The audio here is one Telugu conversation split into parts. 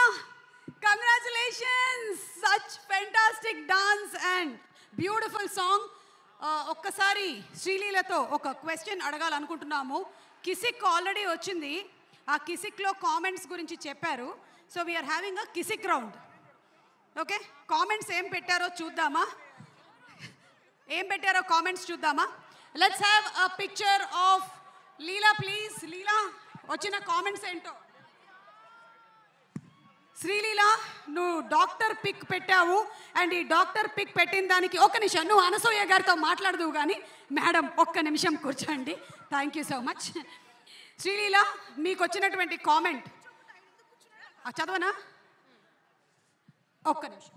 Congratulations such fantastic dance and beautiful song ఒక్కసారి శ్రీలీలతో ఒక క్వశ్చన్ అడగాలనుకుంటున్నాము కిసిక్ ఆల్రెడీ వచ్చింది ఆ కిసిక్లో కామెంట్స్ గురించి చెప్పారు so we are having a Kissik round okay comments ఏం పెట్టారో చూద్దామా ఏం పెట్టారో కామెంట్స్ చూద్దామా let's have a picture of Leela please Leela వచ్చిన కామెంట్స్ ఏంటో శ్రీలీల నువ్వు డాక్టర్ పిక్ పెట్టావు అండ్ ఈ డాక్టర్ పిక్ పెట్టిన దానికి ఒక నిమిషం నువ్వు అనసూయ గారితో మాట్లాడదువు కానీ మేడం ఒక్క నిమిషం కూర్చోండి thank you so much Sreeleela మీకు వచ్చినటువంటి కామెంట్ చదవనా ఒక్క నిమిషం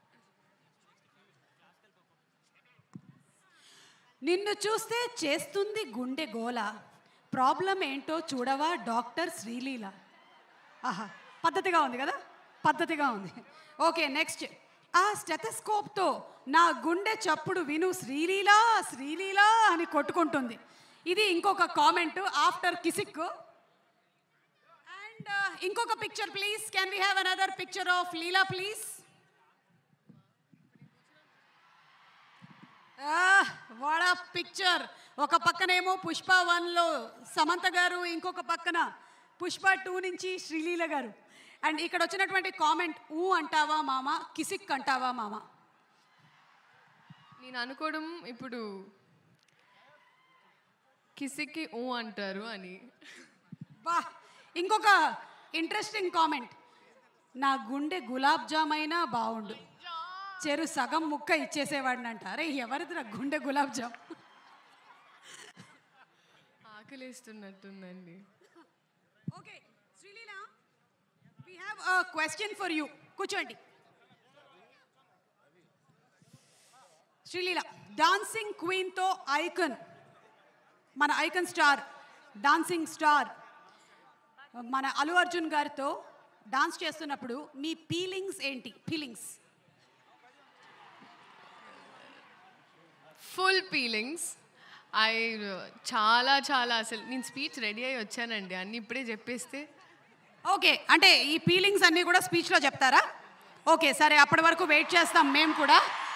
నిన్ను చూస్తే చేస్తుంది గుండె గోల ప్రాబ్లం ఏంటో చూడవా డాక్టర్ శ్రీలీల ఆహా పద్ధతిగా ఉంది కదా పద్ధతిగా ఉంది ఓకే నెక్స్ట్ ఆ స్టెథస్కోప్తో నా గుండె చప్పుడు విను శ్రీలీల శ్రీలీల అని కొట్టుకుంటుంది ఇది ఇంకొక కామెంట్ ఆఫ్టర్ కిసిక్ అండ్ ఇంకొక picture please can we have another picture of Leela please వాడ పిక్చర్ ఒక పక్కనేమో పుష్ప వన్లో సమంత గారు ఇంకొక పక్కన పుష్ప టూ నుంచి శ్రీలీల గారు అండ్ ఇక్కడ వచ్చినటువంటి కామెంట్ ఊ అంటావా మామ కిసిక్ అంటావా మామ నేను అనుకోవడం ఇప్పుడు కిసిక్కి ఊ అంటారు అని బా ఇంకొక ఇంట్రెస్టింగ్ కామెంట్ నా గుండె గులాబ్ జామ్ అయినా బాగుండు చెరు సగం ముక్క ఇచ్చేసేవాడిని అంట అరే ఎవరిది నా గుండె గులాబ్ జామ్ ఆకలిస్తున్నట్టుందండి okay Sreeleela we have a question for you కూర్చోండి శ్రీలీల డాన్సింగ్ క్వీన్తో ఐకన్ మన ఐకన్ స్టార్ డాన్సింగ్ స్టార్ మన అల్లు అర్జున్ గారితో డాన్స్ చేస్తున్నప్పుడు మీ ఫీలింగ్స్ ఏంటి ఫీలింగ్స్ ఫుల్ ఫీలింగ్స్ ఐ చాలా చాలా అసలు నేను స్పీచ్ రెడీ అయ్యి వచ్చానండి అన్ని ఇప్పుడే చెప్పేస్తే ఓకే అంటే ఈ ఫీలింగ్స్ అన్నీ కూడా స్పీచ్లో చెప్తారా ఓకే సరే అప్పటి వరకు వెయిట్ చేస్తాం మేము కూడా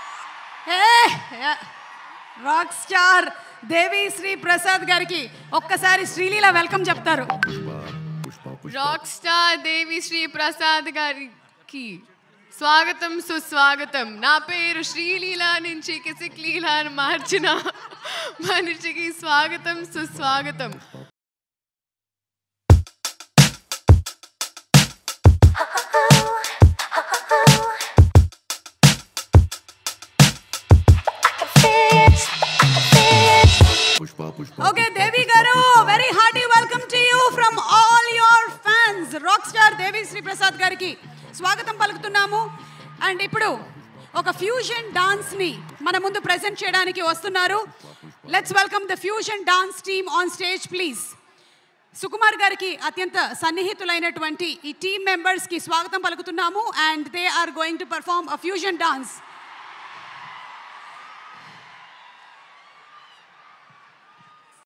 a rock star Devi Sri Prasad గారికి ఒక్కసారి శ్రీలీల వెల్కమ్ చెప్తారు రాక్ స్టార్ దేవి శ్రీ ప్రసాద్ గారికి స్వాగతం సుస్వాగతం నా పేరు శ్రీలీల నుంచి కిసిక్ లీల అని మార్చిన మనిషికి స్వాగతం సుస్వాగతం Pushpa, pushpa. Okay Devi garu very hearty welcome to you from all your fans rock star Devi Sri Prasad గారికి స్వాగతం పలుకుతున్నాము అండ్ ఇప్పుడు ఒక ఫ్యూజన్ డాన్స్ ని మన ముందు ప్రెజెంట్ చేయడానికి వస్తున్నారు let's welcome the fusion dance team on stage please Sukumar గారికి అత్యంత సన్నిహితులైనటువంటి ఈ టీమ్ మెంబర్స్ కి స్వాగతం పలుకుతున్నాము and they are going to perform a fusion dance